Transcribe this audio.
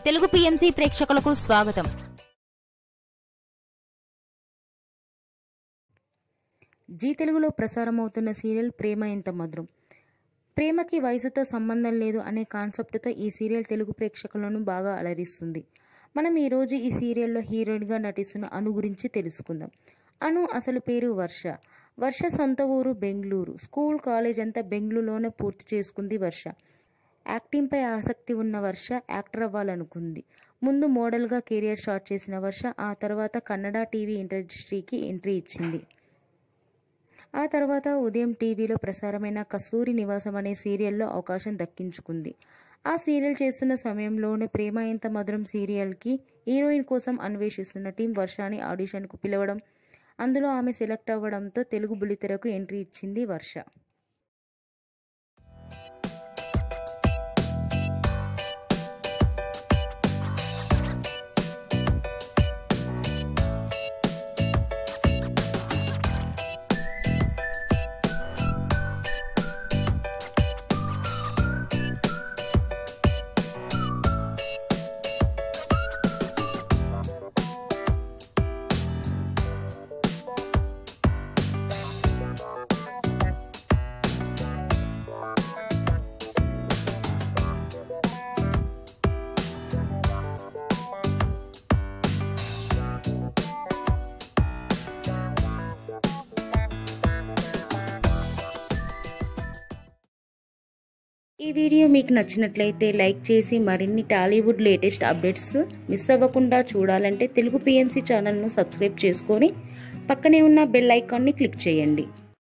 Telugu PMC ప్రేక్షకులకు స్వాగతం G తెలుగులో ప్రసారమవుతున్న సీరియల్ ప్రేమ ఎంత మధురం ప్రేమకి వయసుతో సంబంధం లేదు అనే కాన్సెప్ట్తో ఈ సీరియల్ తెలుగు ప్రేక్షకులను బాగా అలరిస్తుంది మనం ఈరోజు ఈ సీరియల్లో హీరోయిన్గా నటిస్తున్న అను గురించి తెలుసుకుందాం అను అసలు పేరు వర్ష వర్ష సొంత ఊరు బెంగళూరు స్కూల్ కాలేజ్ అంతా బెంగళూరులోనే పూర్తి చేసుకుంది వర్ష యాక్టింగ్పై ఆసక్తి ఉన్న వర్ష యాక్టర్ అవ్వాలనుకుంది ముందు మోడల్గా కెరియర్ స్టార్ట్ చేసిన వర్ష ఆ తర్వాత కన్నడ టీవీ ఇండస్ట్రీకి ఎంట్రీ ఇచ్చింది ఆ తర్వాత ఉదయం టీవీలో ప్రసారమైన కస్తూరి నివాసం అనే సీరియల్లో అవకాశం దక్కించుకుంది ఆ సీరియల్ చేస్తున్న సమయంలోనే ప్రేమ ఎంత మధురం సీరియల్కి హీరోయిన్ కోసం అన్వేషిస్తున్న టీం వర్షాని ఆడిషన్కు పిలవడం అందులో ఆమె సెలెక్ట్ అవ్వడంతో తెలుగు బుల్లితెరకు ఎంట్రీ ఇచ్చింది వర్ష ఈ వీడియో మీకు నచ్చినట్లయితే లైక్ చేసి మరిన్ని టాలీవుడ్ లేటెస్ట్ అప్డేట్స్ మిస్ అవ్వకుండా చూడాలంటే తెలుగు పిఎంసి ఛానల్ను సబ్స్క్రైబ్ చేసుకొని పక్కనే ఉన్న బెల్ ఐకాన్ని క్లిక్ చేయండి